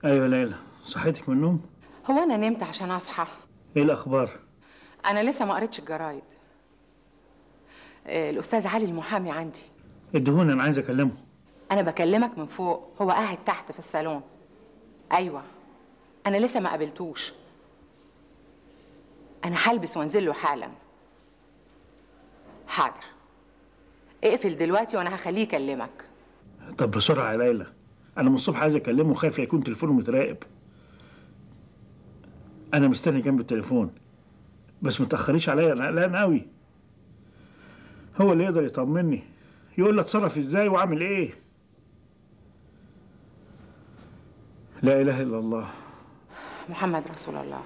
ايوه ليلى صحيتك من النوم هو انا نمت عشان اصحى ايه الاخبار انا لسه ما قريتش الجرايد آه، الاستاذ علي المحامي عندي ادهوني انا عايز اكلمه انا بكلمك من فوق هو قاعد تحت في الصالون ايوه انا لسه ما قابلتوش انا هلبس وانزل له حالا حاضر اقفل دلوقتي وانا هخليه يكلمك طب بسرعه يا ليلى انا من الصبح عايز اكلمه وخايف يكون تليفونه متراقب انا مستني جنب التليفون بس ما تاخريش عليا انا قلقان قوي هو اللي يقدر يطمني يقول لي اتصرف ازاي واعمل ايه لا اله الا الله محمد رسول الله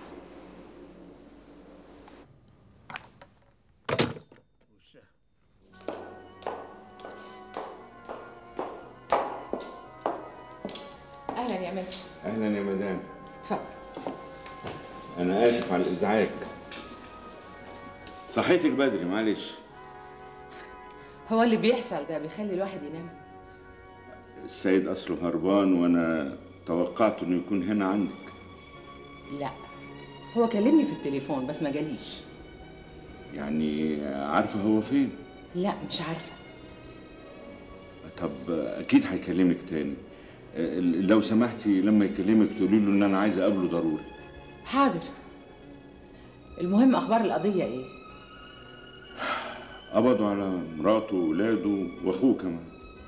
اهلا يا متر اهلا يا مدام اتفضل انا اسف على الازعاج صحيتك بدري معلش هو اللي بيحصل ده بيخلي الواحد ينام السيد اصله هربان وانا توقعت انه يكون هنا عندك لا هو كلمني في التليفون بس ما جاليش يعني عارفه هو فين لا مش عارفه طب اكيد هيكلمك تاني أه، لو سمحتي لما يكلمك تقولي له ان انا عايز اقابله ضروري حاضر المهم اخبار القضيه ايه قبضوا على مراته وولاده واخوه كمان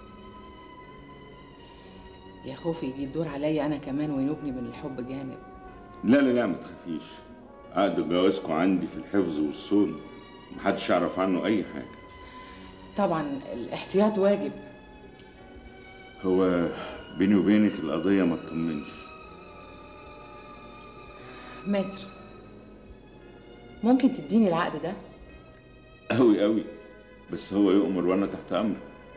يا خوفي يجي الدور عليا انا كمان وينوبني من الحب جانب لا لا لا ما تخافيش عقد جوازكم عندي في الحفظ والصون محدش يعرف عنه اي حاجه طبعا الاحتياط واجب هو بيني وبينك القضيه ما تطمنش متر ممكن تديني العقد ده قوي قوي بس هو يؤمر وانا تحت امره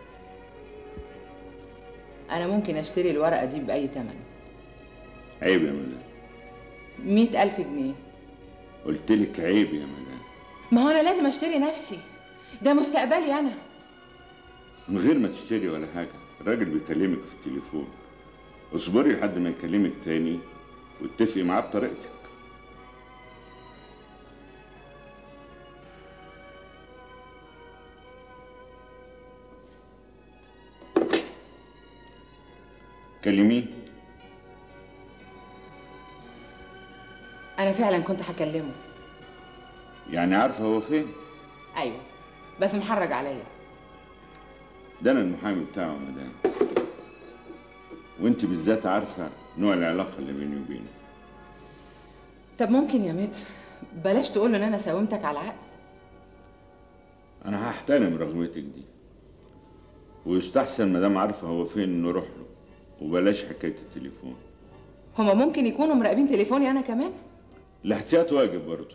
انا ممكن اشتري الورقه دي باي ثمن عيب يا مدام مئة ألف جنيه قلت لك عيب يا مدام ما هو أنا لازم أشتري نفسي ده مستقبلي أنا من غير ما تشتري ولا حاجه الراجل بيكلمك في التليفون اصبري لحد ما يكلمك تاني واتفقي معاه بطريقتك كلميه أنا فعلا كنت هكلمه يعني عارفه هو فين أيوه بس محرج عليا ده انا المحامي بتاعه يا مدام وانت بالذات عارفه نوع العلاقه اللي بيني وبينه طب ممكن يا متر بلاش تقول له إن أنا ساومتك على العقد انا هحترم رغبتك دي ويستحسن مدام عارفه هو فين نروح له وبلاش حكايه التليفون هما ممكن يكونوا مراقبين تليفوني أنا كمان الاحتياط واجب برضه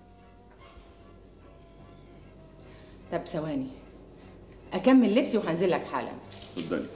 طب ثواني أكمل لبسي وهنزل لك حالا اتفضلي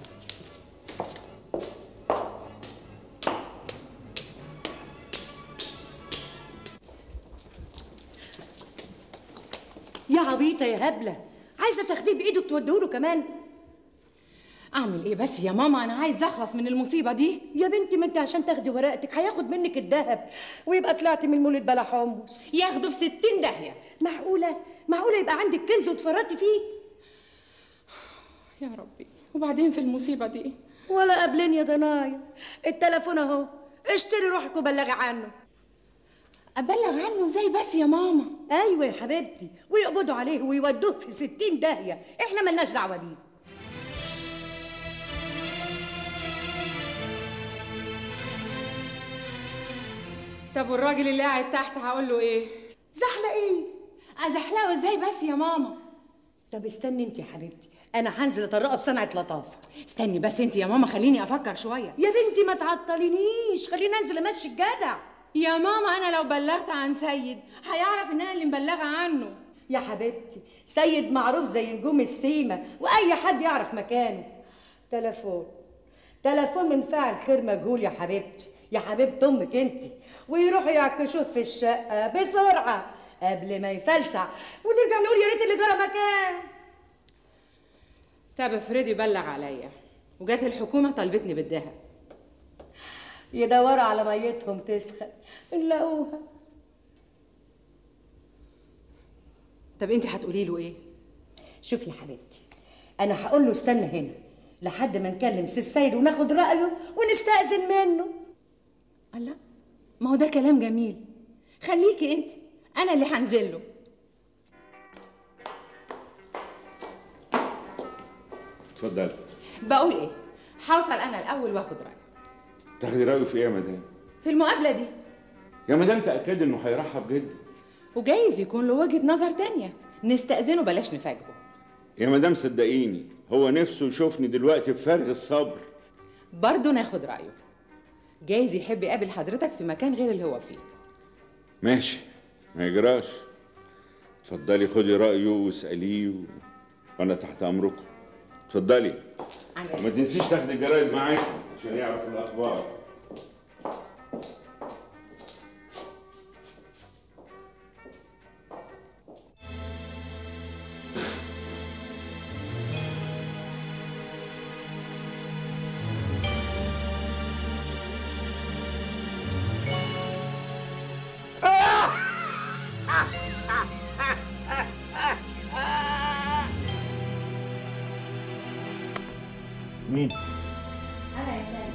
يا عبيطه يا هبله عايزه تاخديه بايده وتوديه له كمان أعمل إيه بس يا ماما أنا عايز أخلص من المصيبة دي يا بنتي ما انت عشان تاخدي ورقتك هياخد منك الذهب ويبقى طلعتي من المولد بلا حمص ياخدوا في ستين داهية معقوله معقوله يبقى عندك كنز وتفرطي فيه يا ربي وبعدين في المصيبة دي ولا قبلين يا ضنايا التليفون اهو اشتري روحك وبلغي عنه أبلغ عنه إزاي بس يا ماما ايوه يا حبيبتي ويقبضوا عليه ويودوه في ستين داهيه احنا ملناش دعوه بيه طب والراجل اللي قاعد تحت هقول له ايه زحله ايه ازحلقه ازاي بس يا ماما طب استني انت يا حبيبتي انا هنزل اطرقه بصنعه لطافه استني بس انت يا ماما خليني افكر شويه يا بنتي ما تعطلينيش خليني انزل امشي الجدع يا ماما انا لو بلغت عن سيد هيعرف ان انا اللي مبلغه عنه يا حبيبتي سيد معروف زي نجوم السيمة وأي حد يعرف مكانه تلفون تلفون من فاعل خير مجهول يا حبيبتي يا حبيبة أمك أنت ويروحوا يعكشوه في الشقة بسرعة قبل ما يفلسع ونرجع نقول يا ريت اللي جرى مكان طب افرضي بلغ عليا وجات الحكومه طلبتني بالذهب يدوروا على ميتهم تسخن نلاقوها طب انت هتقولي له ايه شوف يا حبيبتي انا هقول له استنى هنا لحد ما نكلم سي السيد وناخد رايه ونستأذن منه الله ما هو ده كلام جميل خليكي انت انا اللي هنزل له اتفضل بقول ايه هوصل انا الاول واخد رايه تاخدي رايه في ايه يا مدام في المقابله دي يا مدام تاكد انه هيرحب جدا وجايز يكون له وجهه نظر تانية نستأذنه بلاش نفاجئه يا مدام صدقيني هو نفسه يشوفني دلوقتي بفارغ الصبر برضه ناخد رايه جايز يحب يقابل حضرتك في مكان غير اللي هو فيه ماشي ما يجراش اتفضلي خدي رايه واساليه و... وانا تحت امركم اتفضلي عن وما تنسيش تاخدي الجرايد معاكي عشان يعرف الاخبار مين؟ انا يا سيد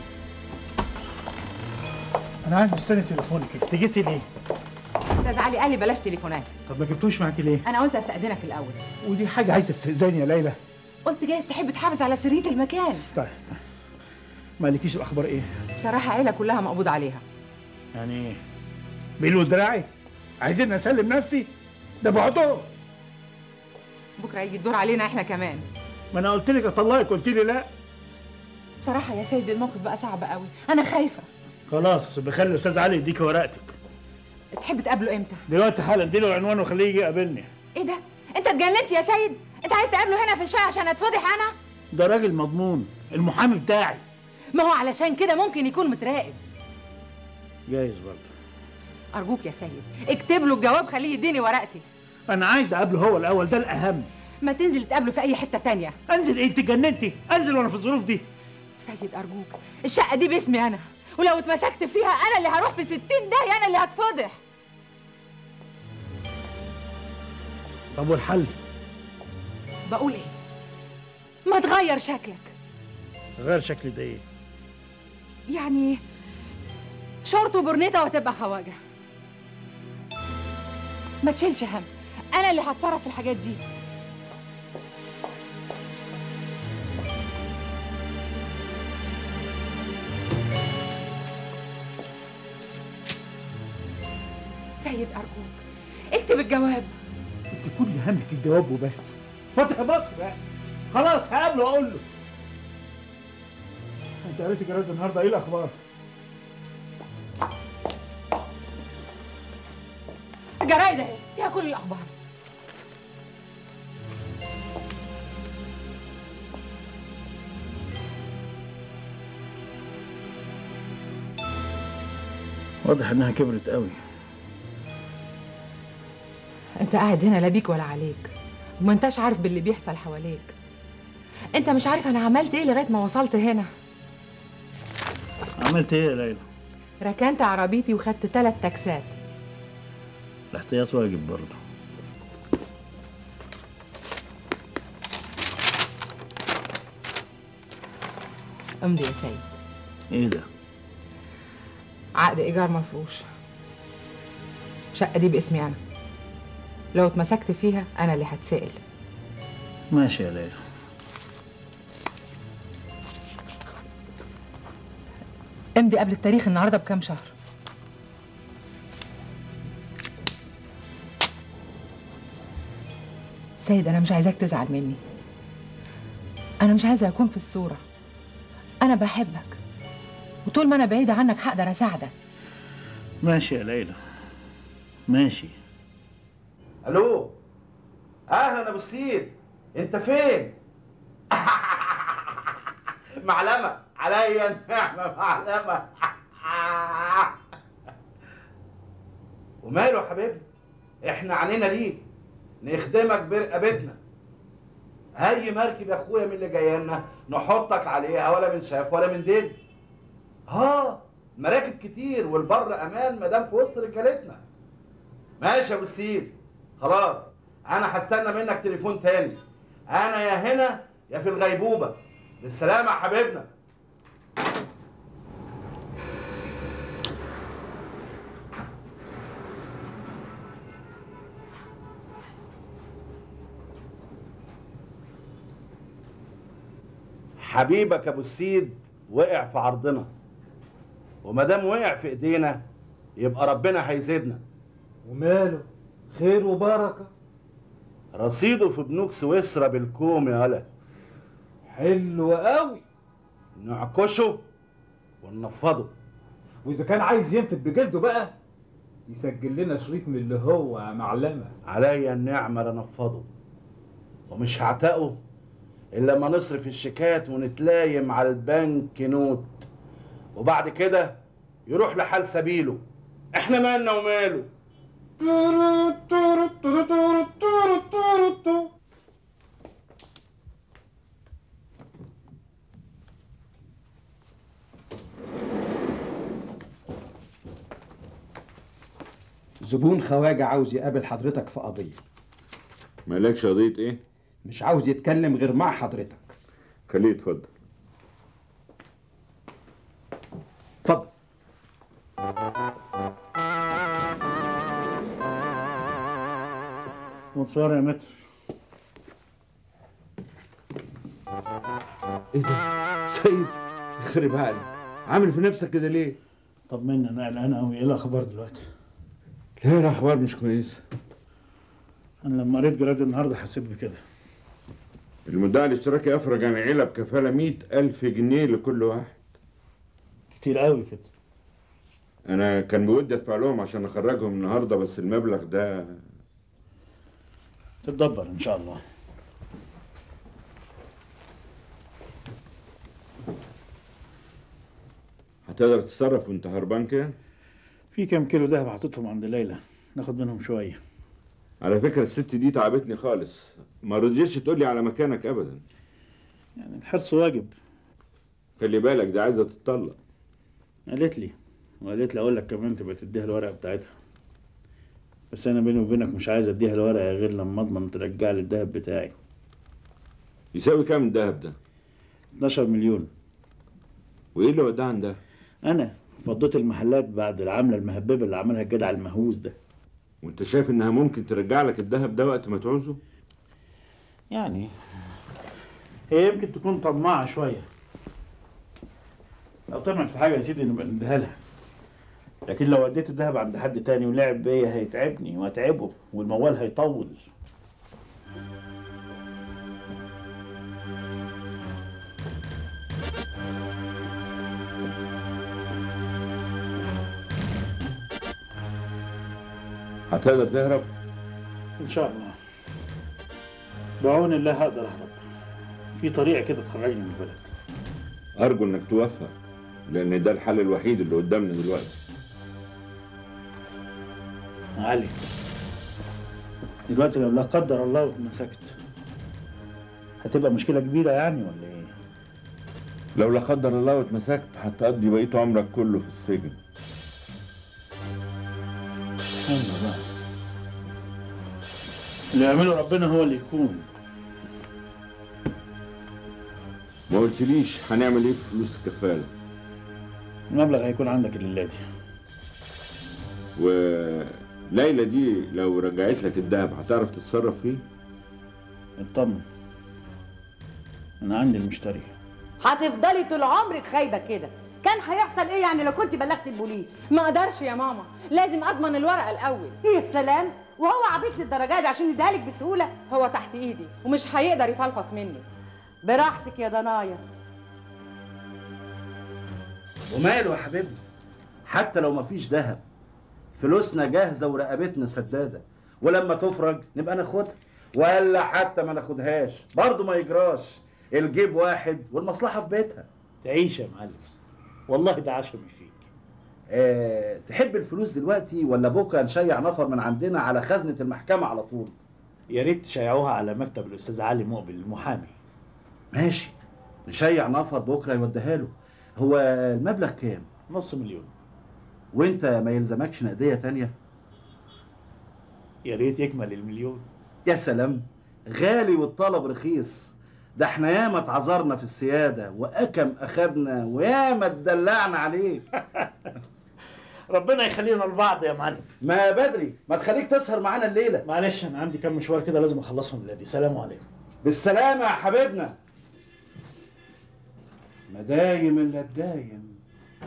انا قاعد مستني تليفونك انت جيتي ليه؟ استاذ علي قال لي بلاش تليفونات طب ما جبتوش معاكي ليه؟ انا قلت استاذنك الاول ودي حاجه عايزه استئذان يا ليلى قلت جايز تحب تحافظ على سريه المكان طيب طيب مالكيش الاخبار ايه؟ بصراحه عيله كلها مقبوض عليها يعني ايه؟ بيلو دراعي؟ عايزين اسلم نفسي؟ ده بعضهم بكره يجي الدور علينا احنا كمان ما انا قلت لك اطلقك قلت لي لا بصراحه يا سيد الموقف بقى صعب قوي انا خايفه خلاص بخلي الاستاذ علي يديك ورقتك تحب تقابله امتى دلوقتي حالا اديله العنوان وخليه يجي يقابلني ايه ده انت اتجننت يا سيد انت عايز تقابله هنا في الشارع عشان اتفضح انا ده راجل مضمون المحامي بتاعي ما هو علشان كده ممكن يكون متراقب جايز برضه ارجوك يا سيد اكتب له الجواب خليه يديني ورقتي انا عايز اقابله هو الاول ده الاهم ما تنزل تقابله في اي حته تانية انزل ايه انت جننتي انزل وانا في الظروف دي سيد ارجوك الشقه دي باسمي انا ولو اتمسكت فيها انا اللي هروح في ستين داهيه انا اللي هتفضح طب والحل بقول ايه ما تغير شكلك غير شكلي ده ايه يعني شورت وبرنيطه وهتبقى خواجه ما تشيلش هم انا اللي هتصرف في الحاجات دي سيد ارجوك اكتب الجواب انت كل همك الجواب وبس ما تهبطش بقى خلاص هقابله واقول له انت قريت جريده النهارده ايه الاخبار الجرايد اهي فيها كل الاخبار واضح انها كبرت قوي انت قاعد هنا لا بيك ولا عليك وما انتش عارف باللي بيحصل حواليك انت مش عارف انا عملت ايه لغايه ما وصلت هنا عملت ايه يا ليلى ركنت عربيتي وخدت ثلاث تاكسات الاحتياط واجب برضه امضي يا سيد ايه ده عقد ايجار مفروش الشقه دي باسمي انا لو اتمسكت فيها انا اللي هتسال ماشي يا ليلى امضي قبل التاريخ النهارده بكام شهر سيد انا مش عايزاك تزعل مني انا مش عايزه اكون في الصوره انا بحبك وطول ما انا بعيده عنك هقدر اساعدك ماشي يا ليلى ماشي الو اهلا ابو السيد انت فين معلمه عليا النعمه معلمه وماله يا حبيبي احنا عنينا ليك نخدمك برقبتنا اي مركب يا اخويا من اللي جايه لنا نحطك عليها ولا من شاف ولا من دل اه المراكب كتير والبر امان ما دام في وسط رجالتنا ماشي يا ابو السيد خلاص انا هستنى منك تليفون تاني انا يا هنا يا في الغيبوبه بالسلامه يا حبيبنا حبيبك ابو السيد وقع في عرضنا وما دام وقع في ايدينا يبقى ربنا هيزيدنا وماله خير وبركه رصيده في بنوك سويسرا بالكوم يا هلا حلو قوي نعكشه وننفضه واذا كان عايز ينفد بجلده بقى يسجل لنا شريط من اللي هو يا معلمه عليا النعمة لنفضه ومش هعتقه إلا لما نصرف الشيكات ونتلايم على البنك نوت وبعد كده يروح لحال سبيله احنا مالنا وماله زبون خواجة عاوز يقابل حضرتك في قضية مالكش قضية ايه؟ مش عاوز يتكلم غير مع حضرتك خليه يتفضل اتفضل متصور يا متر ايه ده؟ سيد يخرب عقلي عامل في نفسك كده ليه؟ طمنا انا قلقان قوي ايه الاخبار دلوقتي لا الاخبار مش كويسه انا لما قريت جراد النهارده حسيت بكده المدعي الاشتراكي افرج عن عيلة بكفالة مئة ألف جنيه لكل واحد كتير قوي كده أنا كان بودي أدفع لهم عشان أخرجهم النهاردة بس المبلغ ده تتدبر ان شاء الله هتقدر تتصرف وأنت هربان كده؟ في كام كيلو دهب حطيتهم عند ليلى ناخد منهم شويه على فكرة الست دي تعبتني خالص ما رضيتش تقولي على مكانك أبدا يعني الحرص واجب خلي بالك دي عايزة تتطلق قالت لي وقالت لي اقول لك كمان تبقى تديها الورقه بتاعتها بس انا بيني وبينك مش عايز اديها الورقه غير لما اضمن ترجع لي الدهب بتاعي يساوي كام الدهب ده؟ 12 مليون وإيه اللي وداه عن ده؟ انا فضيت المحلات بعد العمله المهببه اللي عملها الجدع المهووس ده وأنت شايف إنها ممكن ترجع لك الدهب ده وقت ما تعوزه؟ يعني هي يمكن تكون طماعه شويه لو طمعت في حاجه يا سيدي نبقى نديها لها لكن لو اديت الذهب عند حد تاني ولعب بيا هيتعبني واتعبه والموال هيطول هتقدر تهرب؟ ان شاء الله بعون الله هقدر اهرب في طريقه كده تخرجني من البلد أرجو إنك توفق لأن ده الحل الوحيد اللي قدامنا دلوقتي علي دلوقتي لو لا قدر الله اتمسكت هتبقى مشكله كبيره يعني ولا ايه لو لا قدر الله واتمسكت هتقضي بقية عمرك كله في السجن ايوه بقى اللي يعمله ربنا هو اللي يكون ما قلتليش هنعمل ايه في فلوس الكفالة المبلغ هيكون عندك الليله دي وليلى دي لو رجعت لك الذهب هتعرف تتصرف فيه اطمن انا عندي المشتري هتفضلي طول عمرك خايبه كده كان هيحصل ايه يعني لو كنت بلغت البوليس ما اقدرش يا ماما لازم اضمن الورقه الاول يا سلام وهو عبيط للدرجه دي عشان يديها لك بسهوله هو تحت ايدي ومش هيقدر يفلفص مني براحتك يا ضنايا وماله يا حبيبنا حتى لو مفيش ذهب فلوسنا جاهزه ورقبتنا سداده ولما تفرج نبقى ناخدها ولا حتى ما ناخدهاش برضه ما يجراش الجيب واحد والمصلحه في بيتها تعيش يا معلم والله ده عشمي فيك أه تحب الفلوس دلوقتي ولا بكره نشيع نفر من عندنا على خزنه المحكمه على طول يا ريت تشيعوها على مكتب الاستاذ علي مقبل المحامي ماشي نشيع نفر بكره يوديها له هو المبلغ كام نص مليون وانت ما يلزمكش نقديه تانية يا ريت يكمل المليون يا سلام غالي والطلب رخيص ده احنا ياما اتعذرنا في السياده واكم اخدنا وياما اتدلعنا عليه ربنا يخلينا لبعض يا معلم ما بدري ما تخليك تسهر معانا الليله معلش انا عندي كام مشوار كده لازم اخلصهم الليله سلام عليكم بالسلامه يا حبيبنا مدايم الا الدايم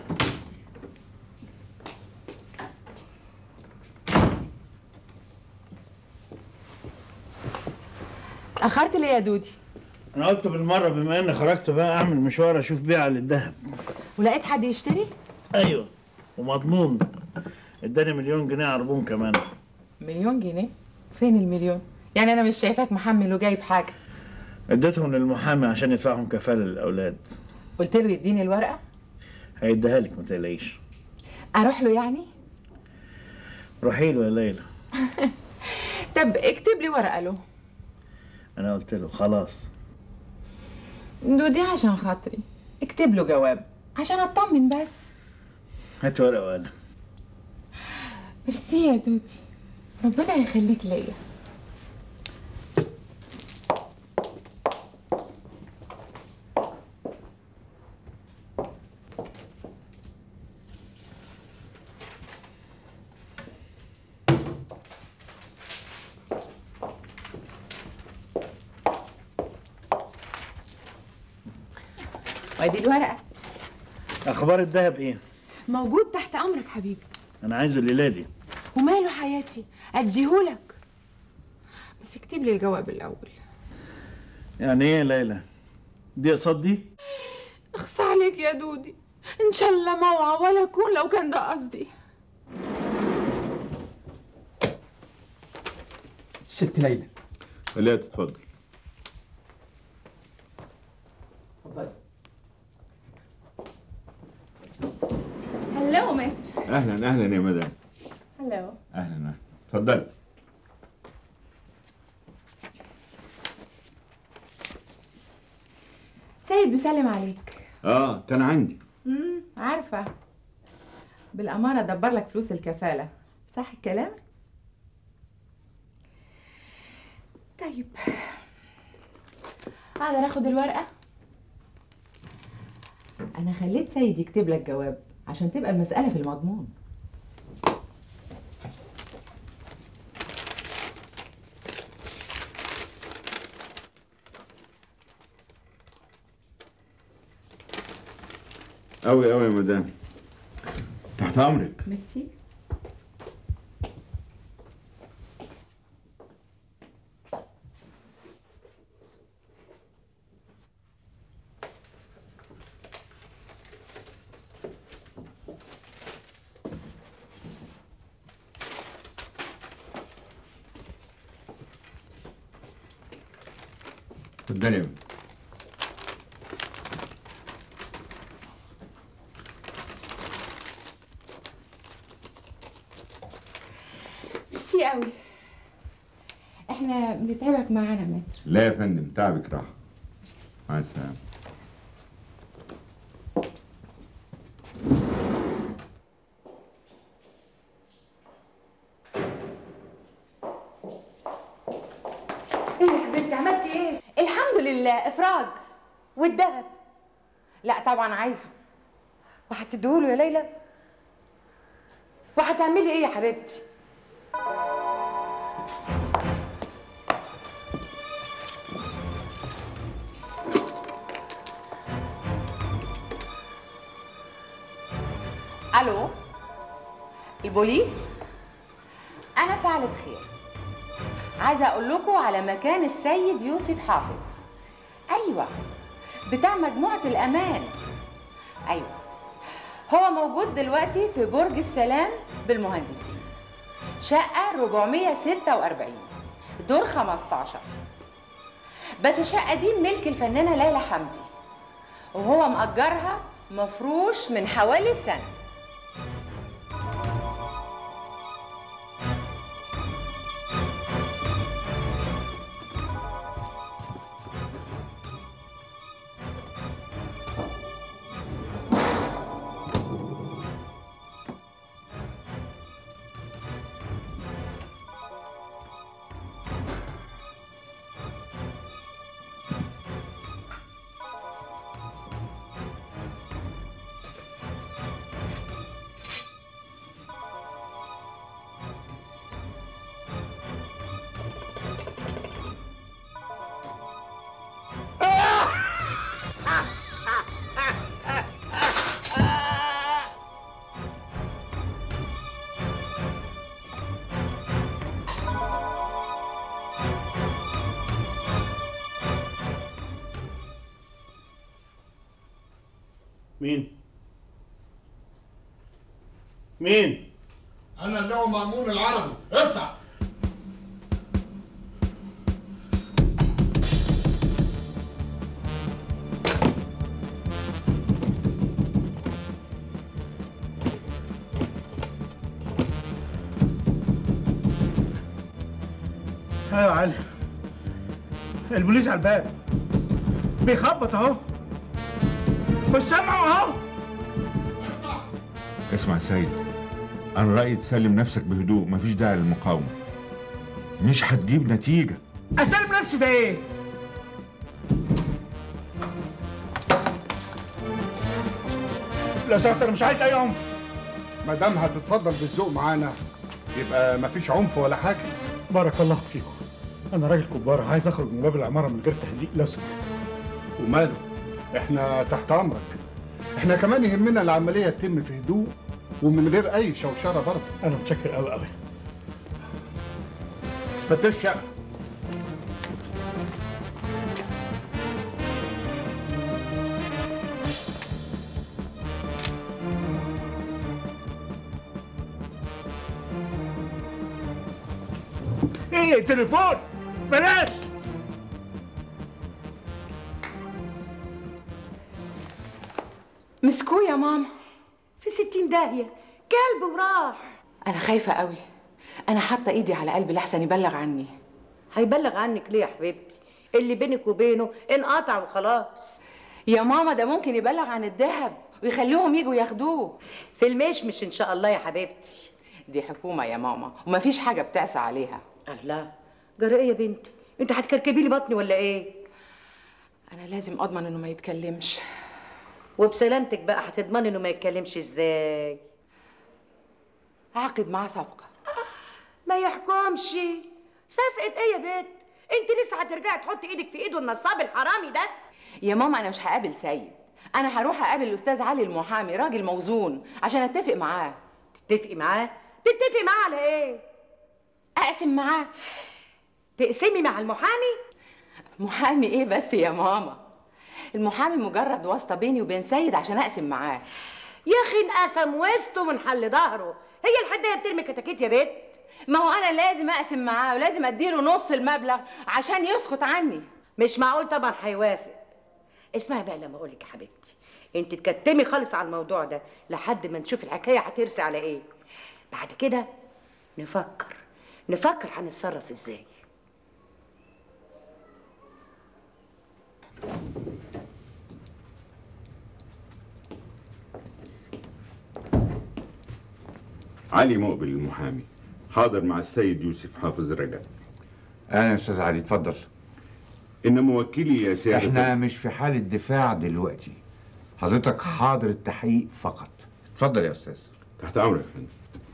اتأخرت ليه يا دودي انا قلت بالمره بما اني خرجت بقى اعمل مشوار اشوف بيعه للذهب ولقيت حد يشتري ايوه ومضمون اداني مليون جنيه عربون كمان مليون جنيه فين المليون يعني انا مش شايفاك محمل وجايب حاجه اديتهم للمحامي عشان يدفعهم كفاله للاولاد قلت له يديني الورقه هيديها لك ما تقلقيش اروح له يعني روحي له يا ليلى طب اكتب لي ورقه له انا قلت له خلاص دودي عشان خاطري اكتب له جواب عشان اطمن بس هات ورقه وقلم ميرسي يا دودي ربنا يخليك ليا وادي الورقه اخبار الذهب ايه موجود تحت امرك حبيبي انا عايزه الليله دي وماله حياتي اديهولك بس اكتب لي الجواب الاول يعني ايه يا ليلى دي قصاد دي اخص عليك يا دودي ان شاء الله موعى ولا اكون لو كان ده قصدي ست ليلى خليها تتفضل هلو مات اهلا اهلا يا مدام هلو اهلا اهلا اتفضلي سيد بيسلم عليك اه كان عندي امم عارفه بالاماره دبر لك فلوس الكفاله صح الكلام طيب اقدر اخد الورقه انا خليت سيد يكتب لك جواب عشان تبقى المساله في المضمون قوي قوي يا مدام تحت امرك ميرسي اتفضلي يا مدام ميرسي قوي احنا بنتعبك معانا متر لا يا فندم تعبك راحه مع السلامه ايه يا حبيبتي عملتي ايه الحمد لله افراج والدهب لا طبعا عايزه وهتديهوله يا ليلى وهتعملي ايه يا حبيبتي الو البوليس انا فعلت خير عايزه اقول لكم على مكان السيد يوسف حافظ ايوه بتاع مجموعه الامان ايوه هو موجود دلوقتي في برج السلام بالمهندسين شقه 446 دور 15 بس الشقه دي ملك الفنانه ليلى حمدي وهو مأجرها مفروش من حوالي سنه مين مين انا اللي هو مأمون العربي افتح ايوه يا علي البوليس على الباب بيخبط اهو مش سامعه اهو اسمع يا سيد انا رايي تسلم نفسك بهدوء مفيش داعي للمقاومه مش هتجيب نتيجه اسلم نفسي ده ايه لو سمحت انا مش عايز اي عنف ما دام هتتفضل بالذوق معانا يبقى مفيش عنف ولا حاجه بارك الله فيكم انا راجل كبار عايز اخرج من باب العماره من غير تهزيق لو سمحت وماله احنا تحت امرك احنا كمان يهمنا العمليه تتم في هدوء ومن غير اي شوشره برضه انا متشكر قوي قوي فتش الشقه ايه تليفون بلاش مسكوه يا ماما في ستين داهية كلب وراح انا خايفه قوي انا حاطه ايدي على قلبي لحسن يبلغ عني هيبلغ عنك ليه يا حبيبتي اللي بينك وبينه انقطع وخلاص يا ماما ده ممكن يبلغ عن الذهب ويخليهم يجوا ياخدوه في المشمش ان شاء الله يا حبيبتي دي حكومه يا ماما ومفيش حاجه بتعسى عليها الله جرى ايه يا بنتي انت هتكركبي لي بطني ولا ايه انا لازم اضمن انه ما يتكلمش وبسلامتك بقى هتضمني انه ما يتكلمش ازاي اعقد معاه صفقه ما يحكمش صفقة ايه يا بنت انت لسه هترجعي تحطي ايدك في ايده النصاب الحرامي ده يا ماما انا مش هقابل سيد انا هروح اقابل الاستاذ علي المحامي راجل موزون عشان اتفق معاه تتفقي معاه تتفقي معاه على ايه اقسم معاه تقسمي مع المحامي محامي ايه بس يا ماما المحامي مجرد واسطه بيني وبين سيد عشان اقسم معاه يا اخي انقسم وسطه من حل ظهره هي الحدايه بترمي كتاكيت يا بنت ما هو انا لازم اقسم معاه ولازم اديله نص المبلغ عشان يسكت عني مش معقول طبعا هيوافق اسمعي بقى لما اقول لك يا حبيبتي انت تكتمي خالص على الموضوع ده لحد ما نشوف الحكايه هترسي على ايه بعد كده نفكر نفكر هنتصرف ازاي علي مقبل المحامي حاضر مع السيد يوسف حافظ رجب انا يا استاذ علي اتفضل ان موكلي يا سيادة احنا مش في حالة دفاع دلوقتي حضرتك حاضر التحقيق فقط اتفضل يا استاذ تحت امرك يا فندم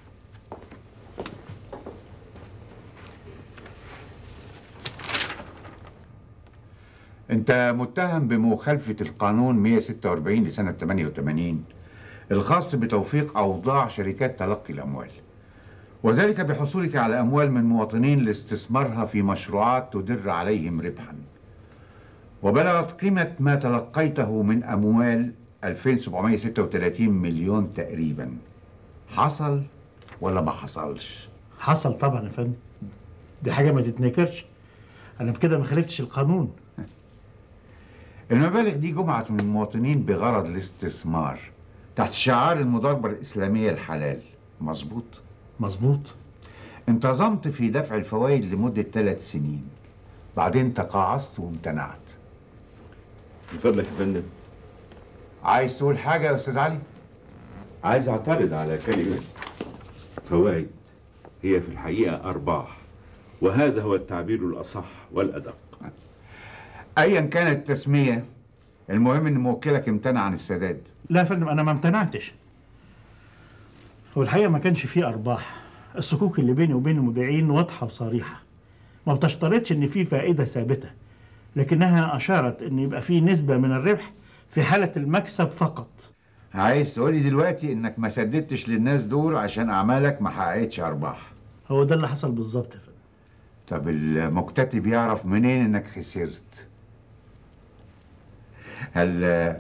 انت متهم بمخالفة القانون 146 لسنة 88 الخاص بتوفيق اوضاع شركات تلقي الاموال وذلك بحصولك على اموال من مواطنين لاستثمارها في مشروعات تدر عليهم ربحا وبلغت قيمة ما تلقيته من اموال 2736 مليون تقريبا حصل ولا ما حصلش حصل طبعا يا فندم دي حاجه ما تتنكرش انا بكده ما خالفتش القانون المبالغ دي جمعت من المواطنين بغرض الاستثمار تحت شعار المضاربة الإسلامية الحلال مظبوط مظبوط انتظمت في دفع الفوائد لمدة ثلاث سنين بعدين تقاعست وامتنعت من فضلك يا فندم عايز تقول حاجة يا أستاذ علي؟ عايز اعترض على كلمة فوائد هي في الحقيقة أرباح وهذا هو التعبير الأصح والأدق أيا كانت التسمية المهم إن موكلك امتنع عن السداد لا يا فندم انا ما امتنعتش هو الحقيقه ما كانش فيه ارباح الصكوك اللي بيني وبين المبيعين واضحه وصريحه ما بتشترطش ان في فائده ثابته لكنها اشارت ان يبقى في نسبه من الربح في حاله المكسب فقط عايز تقولي دلوقتي إنك ما سددتش للناس دول عشان أعمالك ما حققتش أرباح هو ده اللي حصل بالظبط يا فندم طب المكتتب يعرف منين إنك خسرت؟ هل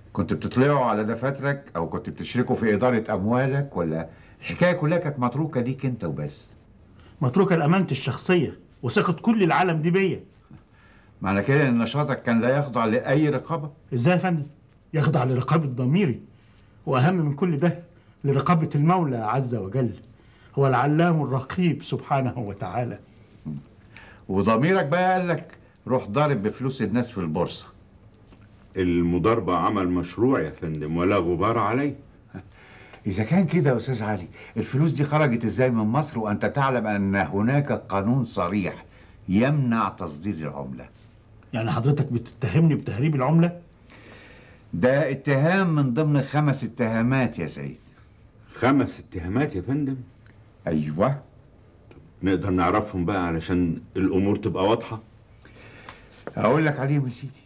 كنت بتطلعوا على دفاترك او كنت بتشركوا في اداره اموالك ولا الحكايه كلها كانت متروكه ليك انت وبس متروكه لامانتي الشخصيه وثقه كل العالم دي بيا معنى كده ان نشاطك كان لا يخضع لاي رقابه ازاي يا فندم يخضع لرقابه ضميري واهم من كل ده لرقابه المولى عز وجل هو العلام الرقيب سبحانه وتعالى وضميرك بقى قال لك روح ضارب بفلوس الناس في البورصه المضاربة عمل مشروع يا فندم ولا غبار عليه إذا كان كده يا أستاذ علي الفلوس دي خرجت إزاي من مصر وأنت تعلم أن هناك قانون صريح يمنع تصدير العملة يعني حضرتك بتتهمني بتهريب العمله ده اتهام من ضمن خمس اتهامات يا سيد خمس اتهامات يا فندم أيوة نقدر نعرفهم بقى علشان الأمور تبقى واضحة هقول لك عليهم يا سيدي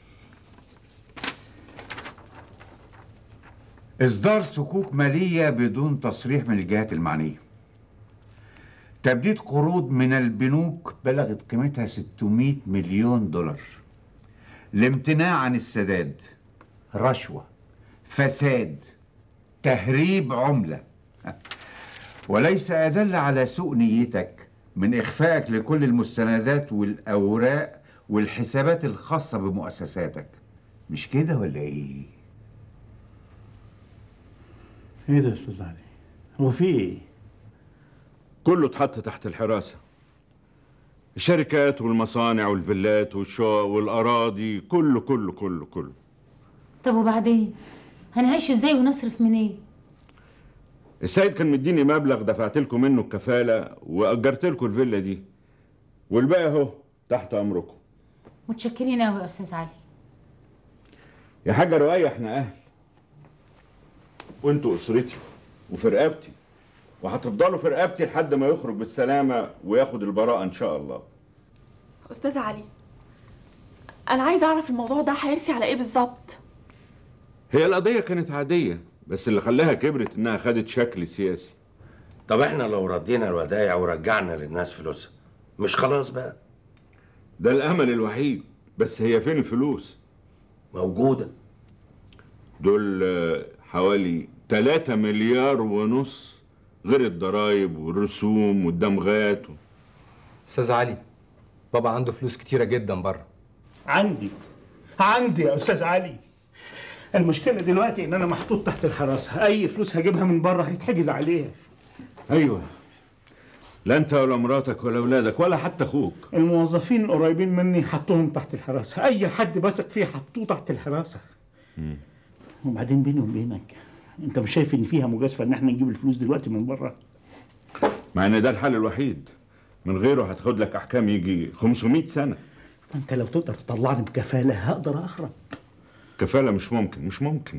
إصدار صكوك مالية بدون تصريح من الجهات المعنية تبديد قروض من البنوك بلغت قيمتها 600 مليون دولار الامتناع عن السداد رشوة فساد تهريب عملة وليس أدل على سوء نيتك من إخفائك لكل المستندات والأوراق والحسابات الخاصة بمؤسساتك مش كده ولا إيه؟ ايه ده يا استاذ علي هو في ايه كله اتحط تحت الحراسة الشركات والمصانع والفيلات والشقق والأراضي كله كله كله كله طب وبعدين هنعيش ازاي ونصرف منين السيد كان مديني مبلغ دفعت لكم منه الكفالة وأجرت لكم الفيلا دي والباقي أهو تحت أمركم متشكرين قوي يا استاذ علي يا حاجة رؤية احنا أهل وانتوا أسرتي وفي رقبتي وهتفضلوا في رقبتي لحد ما يخرج بالسلامة وياخد البراءة إن شاء الله استاذ علي انا عايز اعرف الموضوع ده هيرسي على ايه بالظبط هي القضية كانت عادية بس اللي خلاها كبرت إنها خدت شكل سياسي طب احنا لو ردينا الودايع ورجعنا للناس فلوسها مش خلاص بقى ده الأمل الوحيد بس هي فين الفلوس؟ موجودة دول آه، حوالي 3 مليار ونص غير الضرايب والرسوم والدمغات و... استاذ علي بابا عنده فلوس كتيره جدا بره عندي عندي يا استاذ علي المشكله دلوقتي ان انا محطوط تحت الحراسه اي فلوس هجيبها من بره هيتحجز عليها ايوه لا انت ولا مراتك ولا اولادك ولا حتى اخوك الموظفين القريبين مني حطوهم تحت الحراسه اي حد بثق فيه حطوه تحت الحراسه وبعدين بيني وبينك انت مش شايف ان فيها مجازفه ان احنا نجيب الفلوس دلوقتي من بره مع ان ده الحل الوحيد من غيره هتاخد لك احكام يجي 500 سنه انت لو تقدر تطلعني بكفاله هقدر اخرب كفاله مش ممكن مش ممكن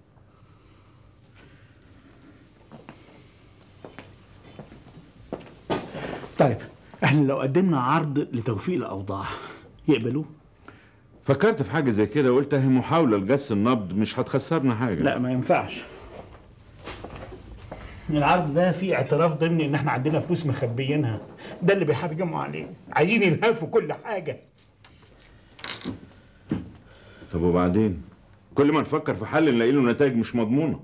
طيب احنا لو قدمنا عرض لتوفيق الاوضاع يقبلوه فكرت في حاجه زي كده وقلت اهي محاوله لجس النبض مش هتخسرنا حاجه لا ما ينفعش العرض ده فيه اعتراف ضمني ان احنا عندنا فلوس مخبيينها ده اللي بيحرجموا عليه عايزين يلهفوا كل حاجه طب وبعدين كل ما نفكر في حل نلاقي له نتائج مش مضمونه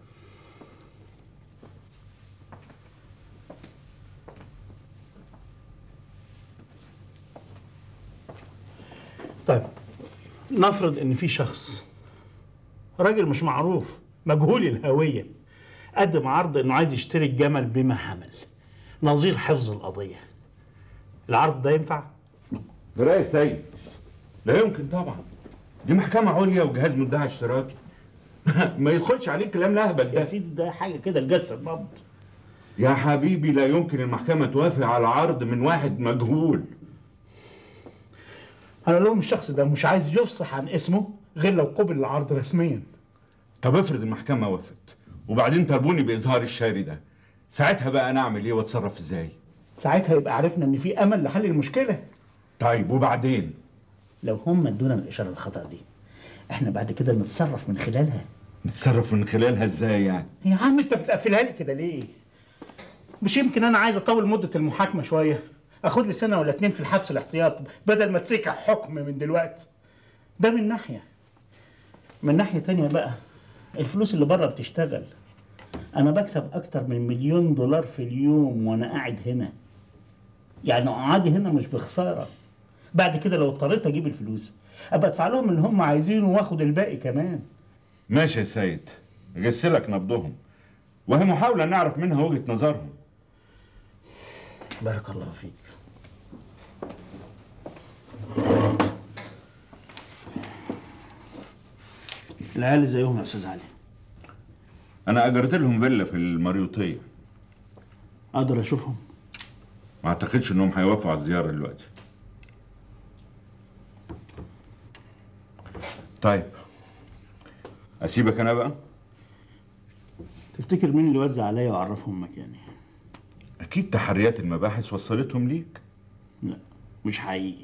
طيب نفرض ان في شخص راجل مش معروف مجهول الهويه قدم عرض انه عايز يشتري الجمل بما حمل نظير حفظ القضيه العرض ده ينفع ده رأي سيد لا يمكن طبعا دي محكمة عليا وجهاز مدعي اشتراكي ما يدخلش عليه كلام الاهبل ده يا سيدي ده حاجه كده الجس النبض يا حبيبي لا يمكن المحكمة توافق على عرض من واحد مجهول انا لهم الشخص ده مش عايز يفصح عن اسمه غير لو قبل العرض رسميا طب افرض المحكمة وافقت وبعدين طلبوني بإظهار الشاري ده ساعتها بقى أنا أعمل إيه وأتصرف إزاي؟ ساعتها يبقى عرفنا ان في امل لحل المشكله طيب وبعدين؟ لو هم ادونا الاشاره الخطا دي احنا بعد كده نتصرف من خلالها نتصرف من خلالها إزاي يعني؟ يا عم انت بتقفلها لي كده ليه مش يمكن انا عايز اطول مده المحاكمه شويه اخد لي سنه ولا اتنين في الحبس الاحتياط بدل ما تسيكع حكم من دلوقتي ده من ناحيه من ناحيه تانية بقى الفلوس اللي بره بتشتغل انا بكسب اكتر من مليون دولار في اليوم وانا قاعد هنا يعني قعدي هنا مش بخساره بعد كده لو اضطريت اجيب الفلوس ابقى ادفع لهم اللي هم عايزينه واخد الباقي كمان ماشي يا سيد اجسلك نبضهم وهي محاولة نعرف منها وجهة نظرهم بارك الله فيك العيال زيهم يا استاذ علي أنا أجرت لهم فيلا في المريوطية اقدر اشوفهم ما أعتقدش إنهم هيوافقوا على الزيارة دلوقتي طيب أسيبك أنا بقى تفتكر مين اللي وزع عليا وعرفهم مكاني أكيد تحريات المباحث وصلتهم ليك لا مش حقيقي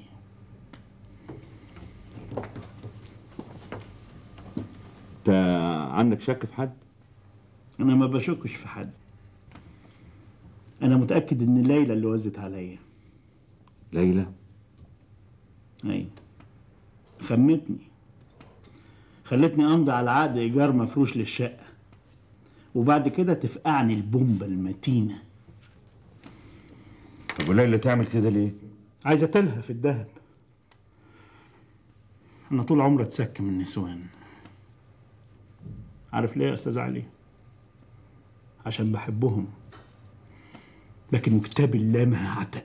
أنت عندك شك في حد؟ انا ما بشكش في حد انا متاكد ان ليلى اللي وزت عليا ليلى ايوه خمتني خلتني امضي على عقد ايجار مفروش للشقه وبعد كده تفقعني البومبه المتينه طب وليلى تعمل كده ليه؟ عايزه تلهى في الذهب انا طول عمري اتسك من النسوان عارف ليه يا استاذ علي عشان بحبهم لكن كتاب الله ما عتق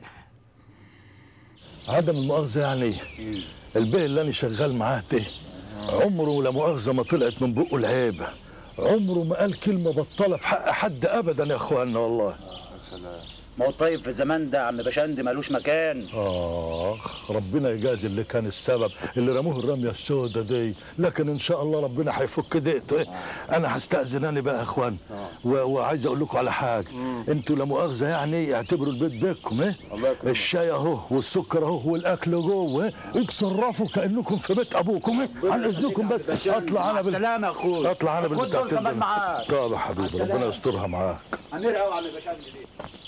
عدم المؤاخذة يعني البيه اللي أنا شغال معاه ده عمره لا مؤاخذة ما طلعت من بقه العيبة عمره ما قال كلمة بطالة في حق حد أبدا يا إخواننا والله سلام ما هو طيب في زمان ده عم بشندي ملوش مكان آخ ربنا يجازي اللي كان السبب اللي رموه الرمية السوداء دي لكن إن شاء الله ربنا هيفك دقته أنا هستأذن أنا بقى يا إخوان و- وعايز أقول لكم على حاجة أنتوا لا مؤاخذة يعني اعتبروا البيت بيتكم إيه الشاي أهو والسكر أهو والأكل جوه إيه اتصرفوا كأنكم في بيت أبوكم إيه عن إذنكم بس أطلع أنا بال سلام يا اخويا أطلع أنا خد بالبتاع دول كمان معاك طب يا حبيبي السلام. ربنا يسترها معاك هنرقى على بشندي دي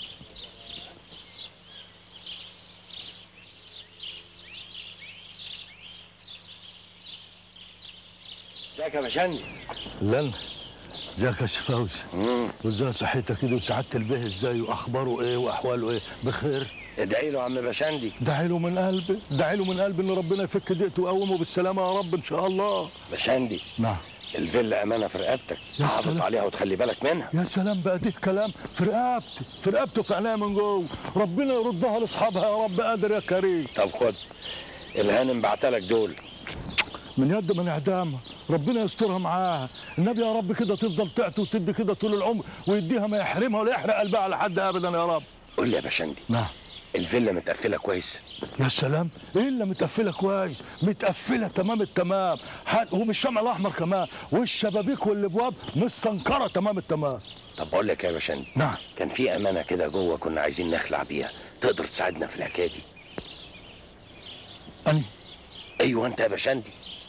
ازيك يا باشندي لن ازيك يا فوزي وازاي صحتك كده وسعادة البيه ازاي واخباره ايه واحواله ايه بخير ادعي له يا عم باشندي دعي له من قلبي دعي له من قلبي ان ربنا يفك دقته ويقومه بالسلامه يا رب ان شاء الله باشندي نعم الفيلا امانه في رقبتك يا تحافظ سلام. عليها وتخلي بالك منها يا سلام بقى دي كلام في رقبتي في رقبته في عينيا من جوه ربنا يردها لاصحابها يا رب قادر يا كريم طب خد الهانم بعتلك دول من يد من اعدامها ربنا يسترها معاها النبي يا رب كده تفضل تعطي وتدي كده طول العمر ويديها ما يحرمها ولا يحرق قلبها على حد ابدا يا رب قول لي يا باشندي نعم الفيلا متقفله كويس يا سلام الا متقفله كويس متقفله تمام التمام ح- وبالشمع الاحمر كمان والشبابيك والابواب متسنكره تمام التمام طب بقول لك يا باشندي نعم كان في امانه كده جوه كنا عايزين نخلع بيها تقدر تساعدنا في الحكايه دي أني ايوه انت يا باشندي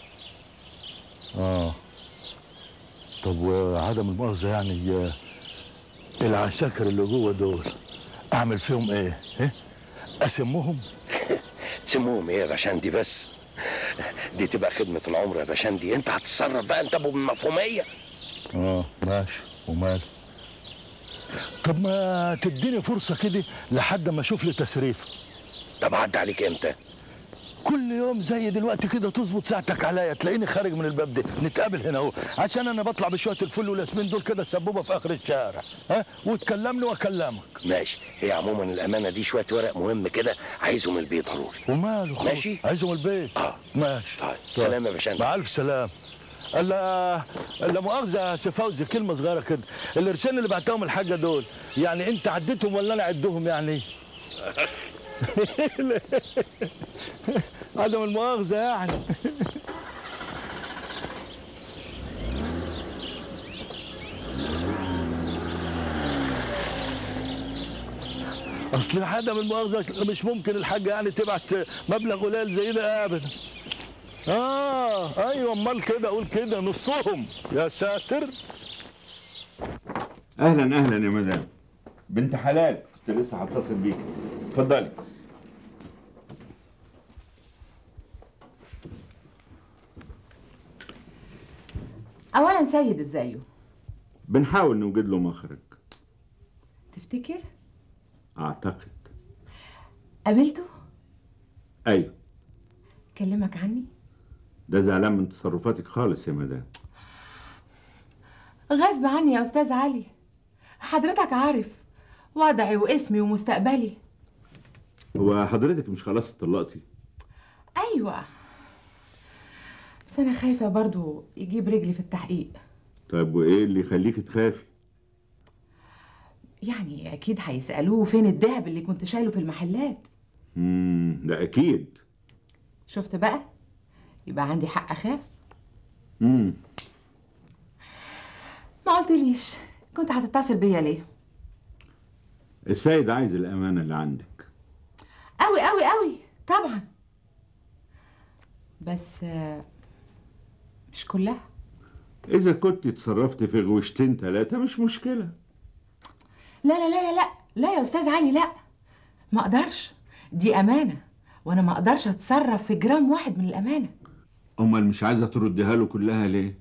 اه طب وعدم المؤاخذه يعني آه، العساكر اللي جوه دول اعمل فيهم ايه؟ إيه؟ اسمهم تسموهم ايه يا باشندي بس دي تبقى خدمه العمر يا باشندي انت هتتصرف بقى انت ابو المفهوميه اه ماشي ومال طب ما تديني فرصه كده لحد ما اشوف لي تسريف طب عدى عليك امتى كل يوم زي دلوقتي كده تظبط ساعتك عليا تلاقيني خارج من الباب ده نتقابل هنا اهو عشان انا بطلع بشويه الفل والياسمين دول كده سبوبه في اخر الشارع ها وتكلمني واكلمك ماشي هي عموما الامانه دي شويه ورق مهم كده عايزهم البيت ضروري وماله خلاص ماشي عايزهم البيت اه ماشي طيب سلام يا باشندي مع الف سلام الا الا مؤاخذه يا سي فوزي كلمه صغيره كده القرشين اللي بعتهم الحاجه دول يعني انت عديتهم ولا انا اعدهم يعني عدم المؤاخذه يعني اصل عدم المؤاخذه مش ممكن الحاجه يعني تبعت مبلغ قليل زي ده ابدا اه ايوه امال كده اقول كده نصهم يا ساتر اهلا اهلا يا مدام بنت حلال كنت لسه هتصل بيك اتفضلي اولا سيد ازايه بنحاول نوجد له مخرج تفتكر اعتقد قابلته ايوه كلمك عني ده زعلان من تصرفاتك خالص يا مدام غصب عني يا استاذ علي حضرتك عارف وضعي واسمي ومستقبلي هو حضرتك مش خلاص اتطلقتي ايوه بس انا خايفه برضو يجيب رجلي في التحقيق طيب وايه اللي يخليك تخافي يعني اكيد هيسالوه فين الذهب اللي كنت شايله في المحلات امم ده اكيد شفت بقى يبقى عندي حق اخاف امم ما قلتليش كنت هتتصل بيا ليه السيد عايز الامانه اللي عندك قوي قوي قوي طبعا بس آه، مش كلها اذا كنت اتصرفت في غوشتين ثلاثه مش مشكله لا لا لا لا لا لا يا استاذ علي لا ما اقدرش دي امانه وانا ما اقدرش اتصرف في جرام واحد من الامانه امال مش عايزه ترديها له كلها ليه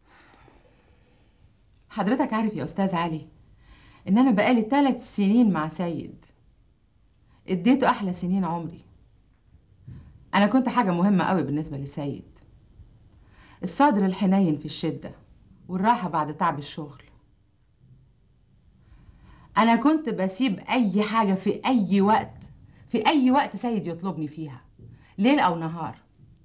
حضرتك عارف يا استاذ علي ان انا بقالي ثلاث سنين مع سيد اديته احلى سنين عمري انا كنت حاجه مهمه قوي بالنسبه لسيد الصدر الحنين في الشده والراحه بعد تعب الشغل انا كنت بسيب اي حاجه في اي وقت في اي وقت سيد يطلبني فيها ليل او نهار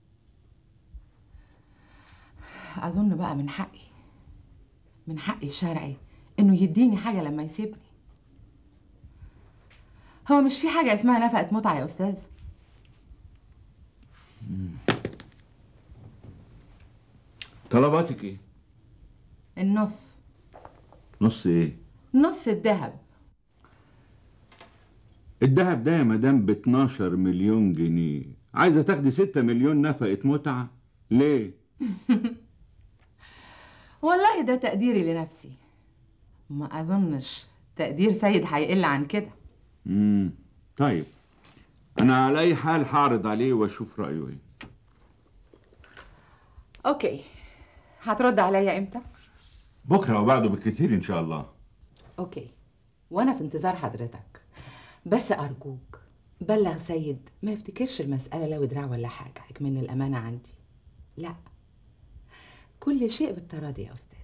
اظن بقى من حقي من حقي الشرعي انه يديني حاجه لما يسيبني هو مش في حاجه اسمها نفقه متعه يا استاذ طلباتك ايه النص نص ايه نص الذهب الدهب ده يا مدام ب 12 مليون جنيه عايزه تاخدي 6 مليون نفقه متعه ليه والله ده تقديري لنفسي ما اظنش تقدير سيد هيقل عن كده امم طيب انا على اي حال هعرض عليه واشوف رايه ايه اوكي هترد عليا امتى بكره او بعده بالكتير ان شاء الله اوكي وانا في انتظار حضرتك بس ارجوك بلغ سيد ما يفتكرش المسألة لو دراع ولا حاجة من الأمانة عندي لا كل شيء بالتراضي يا أستاذ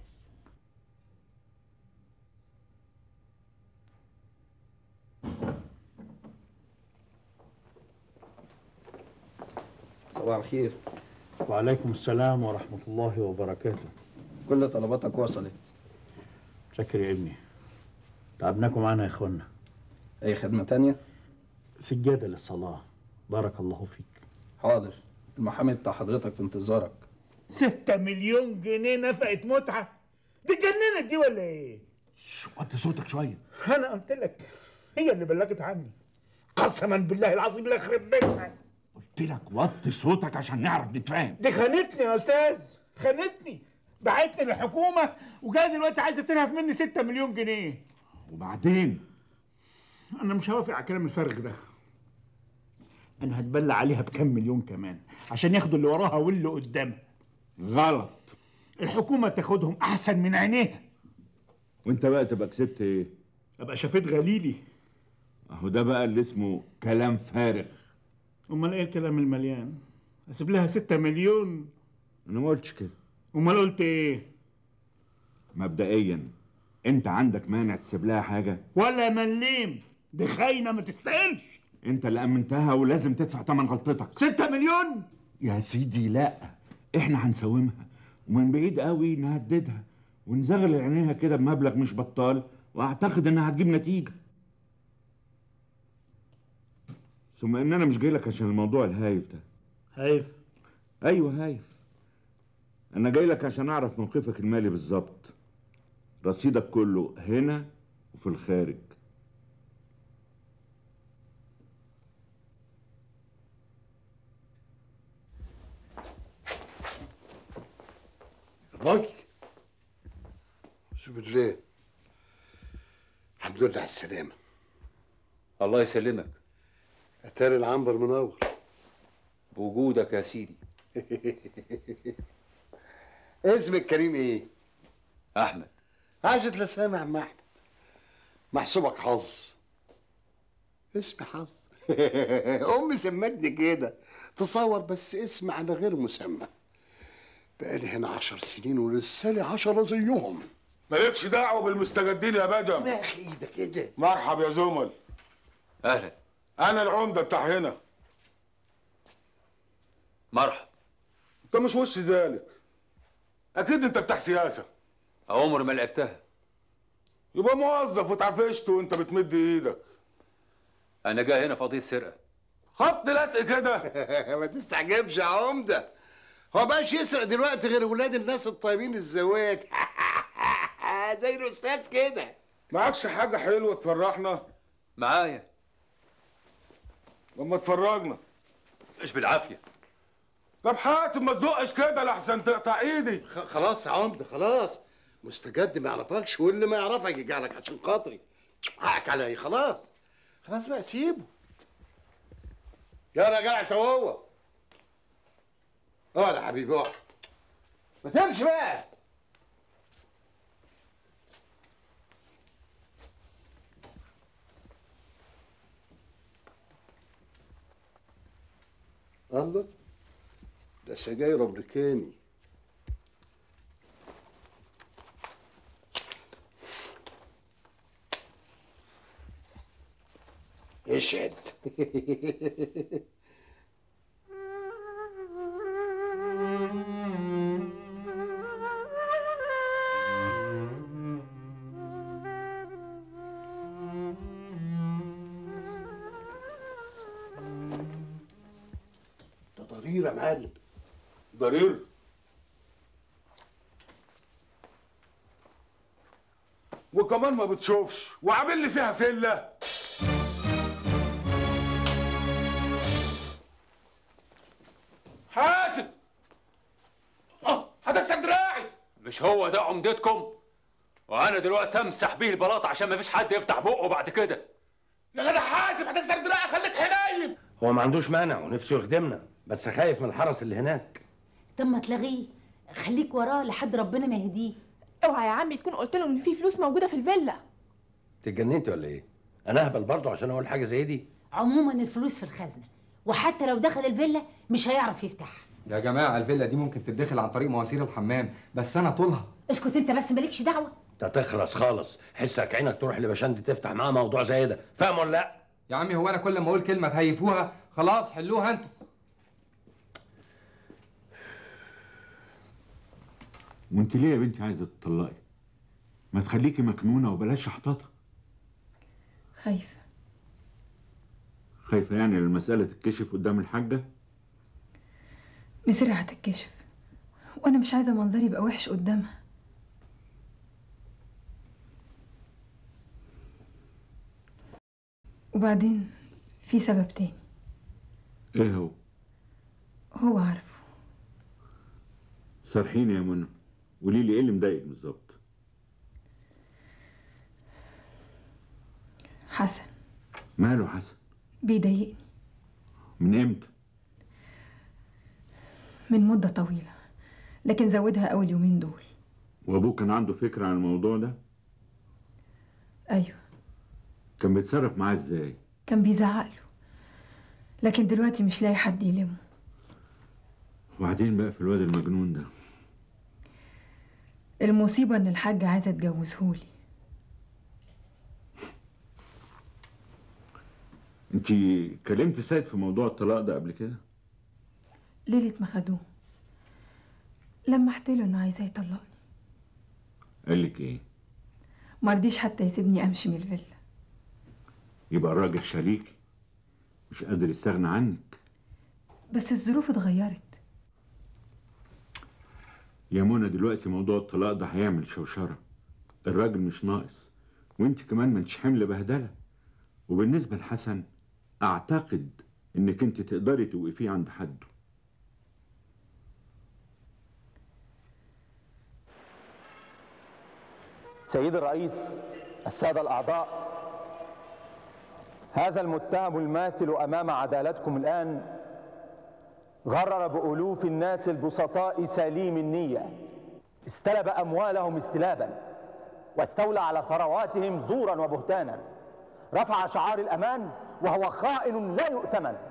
صباح الخير وعليكم السلام ورحمة الله وبركاته كل طلباتك وصلت شكر يا ابني تعبناكم معانا يا اخوانا أي خدمة تانية؟ سجادة للصلاة بارك الله فيك حاضر المحامي بتاع حضرتك في انتظارك ستة مليون جنيه نفقة متعة دي اتجننت دي ولا ايه؟ شو انت صوتك شويه انا قلت لك هي اللي بلغت عني قسما بالله العظيم لا يخرب بيتها قلت لك وطي صوتك عشان نعرف نتفاهم دي خانتني يا استاذ خانتني بعتني للحكومه وجايه دلوقتي عايزه تنهف مني 6 مليون جنيه وبعدين انا مش هوافق على الكلام الفارغ ده انا هتبلى عليها بكام مليون كمان عشان ياخدوا اللي وراها واللي قدامها غلط الحكومه تاخدهم احسن من عينيها وانت بقى تبقى كسبت ايه ابقى شفيت غليلي اهو ده بقى اللي اسمه كلام فارغ امال ايه الكلام المليان اسيب لها 6 مليون انا ما قلتش كده امال قلت ايه مبدئيا انت عندك مانع تسيب لها حاجه ولا مليم دي خاينه ما تستاهلش انت اللي امنتها ولازم تدفع ثمن غلطتك 6 مليون يا سيدي لا احنا هنساومها ومن بعيد قوي نهددها ونزغل عينيها كده بمبلغ مش بطال واعتقد انها هتجيب نتيجه ثم ان انا مش جاي لك عشان الموضوع الهايف ده هايف ايوه هايف انا جاي لك عشان اعرف موقفك المالي بالظبط رصيدك كله هنا وفي الخارج راجل شوف ليه الحمد لله على السلامة الله يسلمك أتاري العنبر منور بوجودك يا سيدي اسمك كريم ايه؟ احمد عاجد لسامع عم احمد محسوبك حظ اسمي حظ امي سمتني كده تصور بس اسم على غير مسمى بقالي هنا عشر سنين ولسه لي عشرة زيهم مالكش دعوه بالمستجدين يا بدم يا اخي ايدك كده مرحب يا زمل اهلا انا العمده بتاع هنا مرحب انت مش وش ذلك اكيد انت بتاع سياسه عمري ما لعبتها يبقى موظف واتعفشت وانت بتمد ايدك انا جاي هنا في قضيه سرقه خط لزق كده ما تستعجبش يا عمده هو بقاش يسرق دلوقتي غير ولاد الناس الطيبين الزوات زي الاستاذ كده معكش حاجه حلوه تفرحنا معايا لما تفرجنا مش بالعافيه طب حاسب ما تزقش كده لحسن تقطع ايدي خلاص يا عمده خلاص مستجد ما يعرفكش واللي ما يعرفك يجعلك عشان خاطري حقك عليا خلاص خلاص بقى سيبه يلا يا جدع انت وهو اقعد يا حبيبي اقعد ما تمشي بقى الله ده سجاير امريكاني اشهد ده ضرير يا معلم ضرير وكمان ما بتشوفش وعامل لي فيها فله حاسب اه هتكسر دراعي مش هو ده عمدتكم وانا دلوقتي امسح بيه البلاط عشان ما فيش حد يفتح بقه بعد كده يا جدع حاسب هتكسر دراعي خليك حنين هو ما عندوش مانع ونفسه يخدمنا بس خايف من الحرس اللي هناك طب ما تلغيه خليك وراه لحد ربنا ما يهديه اوعى يا عمي تكون قلت له ان في فلوس موجوده في الفيلا اتجننت ولا ايه انا اهبل برضه عشان اقول حاجه زي دي عموما الفلوس في الخزنه وحتى لو دخل الفيلا مش هيعرف يفتح يا جماعه الفيلا دي ممكن تتدخل عن طريق مواسير الحمام بس انا طولها اسكت انت بس مالكش دعوه انت تخرس خالص حسك عينك تروح لبشندي تفتح معاه موضوع زي ده فاهم ولا لا يا عمي هو انا كل ما اقول كلمه تهيفوها خلاص حلوها انتوا وانت ليه يا بنتي عايزه تطلقي ما تخليكي مكنونه وبلاش شحططه خايفة خايفه يعني المساله تتكشف قدام الحاجه مصيرها هتتكشف وانا مش عايزة منظري يبقى وحش قدامها وبعدين في سبب تاني ايه هو هو عارفه صارحيني يا منى قولي لي ايه اللي مضايقك بالظبط حسن ماله حسن بيضايقني من امتى من مدة طويلة لكن زودها أول يومين دول وابوك كان عنده فكره عن الموضوع ده أيوة كان بيتصرف معاه ازاي كان بيزعقله لكن دلوقتي مش لاقي حد يلمه وبعدين بقى في الواد المجنون ده المصيبة إن الحاجة عايزة تجوزهولي انت كلمت سيد في موضوع الطلاق ده قبل كده ليلة ما خدوه لمحت له إنه عايزاه يطلقني قال لك ايه مرضيش حتى يسيبني أمشي من الفيلا يبقى الراجل شريك مش قادر يستغنى عنك بس الظروف اتغيرت يا منى دلوقتي موضوع الطلاق ده هيعمل شوشره الراجل مش ناقص وانت كمان ما انتش حمل بهدله وبالنسبه لحسن اعتقد انك انت تقدري توقفيه عند حده سيد الرئيس السادة الأعضاء هذا المتهم الماثل أمام عدالتكم الآن غرر بألوف الناس البسطاء سليم النية استلب أموالهم استلابا واستولى على ثرواتهم زورا وبهتانا رفع شعار الأمان وهو خائن لا يؤتمن